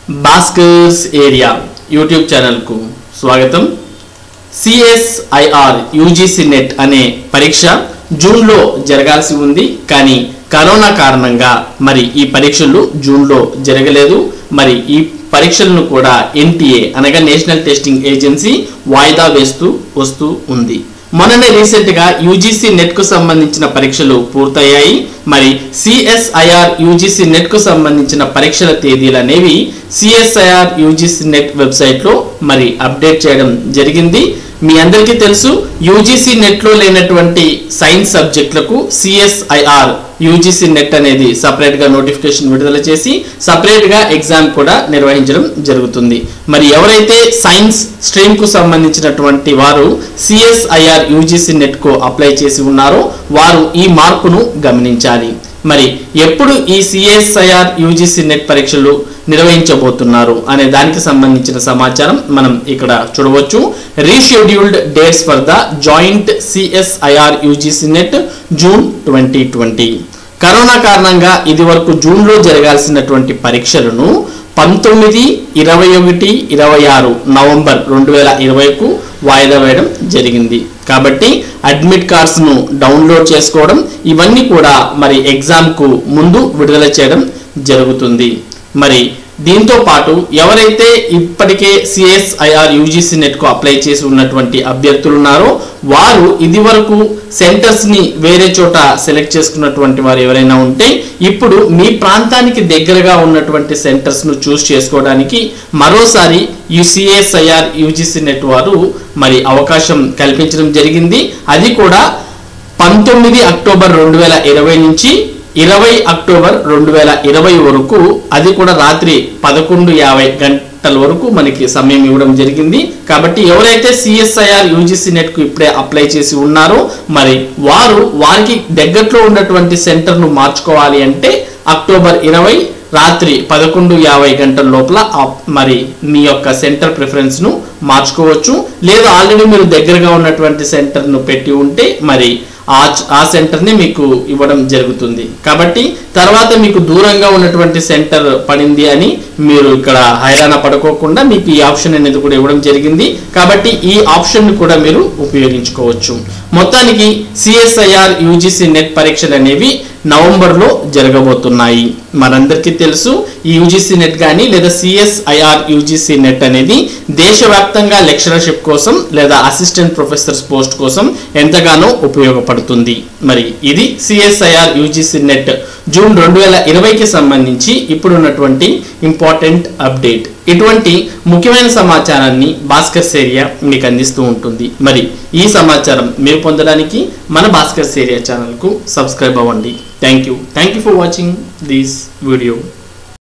Bhaskar's area YouTube ఛానల్కు స్వాగతం CSIR UGC net అనే పరీక్ష జూన్లో జరగాల్సి ఉంది కానీ కరోనా కారణంగా మరి ఈ పరీక్షలు జూన్లో జరగలేదు మరి ఈ పరీక్షలను కూడా ఎన్టీఏ అనగా నేషనల్ టెస్టింగ్ ఏజెన్సీ వాయిదా వేస్తూ వస్తూ ఉంది మొన్ననే రీసెంట్ గా యూజీసీ నెట్ కు సంబంధించిన పరీక్షలు పూర్తయ్యాయి మరి సిఎస్ఐఆర్ యూజీసీ నెట్ కు సంబంధించిన పరీక్షల తేదీలు అనేవి సిఎస్ఐఆర్ యూజీసీ నెట్ వెబ్సైట్ లో మరి అప్డేట్ చేయడం జరిగింది మీ అందరికీ తెలుసు యూజీసీ నెట్ లో లేనటువంటి సైన్స్ సబ్జెక్టులకు సిఎస్ఐఆర్ యూజీసీ నెట్ అనేది సపరేట్ గా నోటిఫికేషన్ విడుదల చేసి సపరేట్ గా ఎగ్జామ్ కూడా నిర్వహించడం జరుగుతుంది మరి ఎవరైతే సైన్స్ స్ట్రీమ్ కు సంబంధించినటువంటి వారు సిఎస్ఐఆర్ యూజీసీ నెట్ కు అప్లై చేసి ఉన్నారో వారు ఈ మార్పును గమనించాలి మరి ఎప్పుడు ఈ సిఎస్ఐఆర్ యూజీసీ నెట్ పరీక్షలు నిర్వహించబోతున్నారు అనే దానికి సంబంధించిన సమాచారం మనం ఇక్కడ చూడవచ్చు rescheduled dates for the joint CSIR UGC NET June twenty twenty corona కారణంగా ఇది వరకు జూన్లో జరగాల్సినటువంటి పరీక్షలను పంతొమ్మిది ఇరవై ఒకటి ఇరవై ఆరు నవంబర్ రెండు వేల ఇరవైకు వాయిదా వేయడం జరిగింది కాబట్టి అడ్మిట్ కార్డ్స్ను డౌన్లోడ్ చేసుకోవడం ఇవన్నీ కూడా మరి ఎగ్జామ్కు ముందు విడుదల చేయడం జరుగుతుంది మరి దీంతో పాటు ఎవరైతే ఇప్పటికే సిఎస్ఐఆర్ యూజీసీ నెట్కు అప్లై చేసి ఉన్నటువంటి అభ్యర్థులు ఉన్నారో వారు ఇది వరకు సెంటర్స్ని వేరే చోట సెలెక్ట్ చేసుకున్నటువంటి వారు ఎవరైనా ఉంటే ఇప్పుడు మీ ప్రాంతానికి దగ్గరగా ఉన్నటువంటి సెంటర్స్ను చూస్ చేసుకోవడానికి మరోసారి యుసిఎస్ఐఆర్ యూజీసీ నెట్ వారు మరి అవకాశం కల్పించడం జరిగింది అది కూడా పంతొమ్మిది అక్టోబర్ రెండు వేల ఇరవై నుంచి ఇరవై అక్టోబర్ రెండు వేల ఇరవై వరకు అది కూడా రాత్రి పదకొండు యాభై గంటల వరకు మనకి సమయం ఇవ్వడం జరిగింది కాబట్టి ఎవరైతే సిఎస్ఐఆర్ యూజీసీ నెట్కు ఇప్పుడే అప్లై చేసి ఉన్నారో మరి వారు వారికి దగ్గరలో ఉన్నటువంటి సెంటర్ను మార్చుకోవాలి అంటే అక్టోబర్ ఇరవై రాత్రి పదకొండు యాభై గంటల లోపల ఆ- మరి మీ యొక్క సెంటర్ ప్రిఫరెన్స్ను మార్చుకోవచ్చు లేదా ఆల్రెడీ మీరు దగ్గరగా ఉన్నటువంటి సెంటర్ను పెట్టి ఉంటే మరి ఆ ఆ సెంటర్ని మీకు ఇవ్వడం జరుగుతుంది కాబట్టి తర్వాత మీకు దూరంగా ఉన్నటువంటి సెంటర్ పడింది అని మీరు ఇక్కడ హైరాణ పడుకోకుండా మీకు ఈ ఆప్షన్ అనేది కూడా ఇవ్వడం జరిగింది కాబట్టి ఈ ఆప్షన్ కూడా మీరు ఉపయోగించుకోవచ్చు మొత్తానికి సిఎస్ఐఆర్ యూజీసీ నెట్ పరీక్షలు అనేవి నవంబర్లో జరగబోతున్నాయి మనందరికీ తెలుసు ఈ యూజీసీ నెట్ కానీ లేదా సిఎస్ఐఆర్ యూజీసీ నెట్ అనేది దేశవ్యాప్తంగా లెక్చరర్షిప్ కోసం లేదా అసిస్టెంట్ ప్రొఫెసర్స్ పోస్ట్ కోసం ఎంతగానో ఉపయోగపడుతుంది మరి ఇది సిఎస్ఐఆర్ యూజీసీ నెట్ జూన్ రెండు వేల ఇరవైకి సంబంధించి ఇప్పుడున్నటువంటి ఇంపార్టెంట్ అప్డేట్ ఇటువంటి ముఖ్యమైన సమాచారాన్ని భాస్కర్ ఏరియా మీకు అందిస్తూ ఉంటుంది మరి ఈ సమాచారం మీరు పొందడానికి మన భాస్కర్ ఏరియా ఛానల్కు సబ్స్క్రైబ్ అవ్వండి thank you thank you for watching this video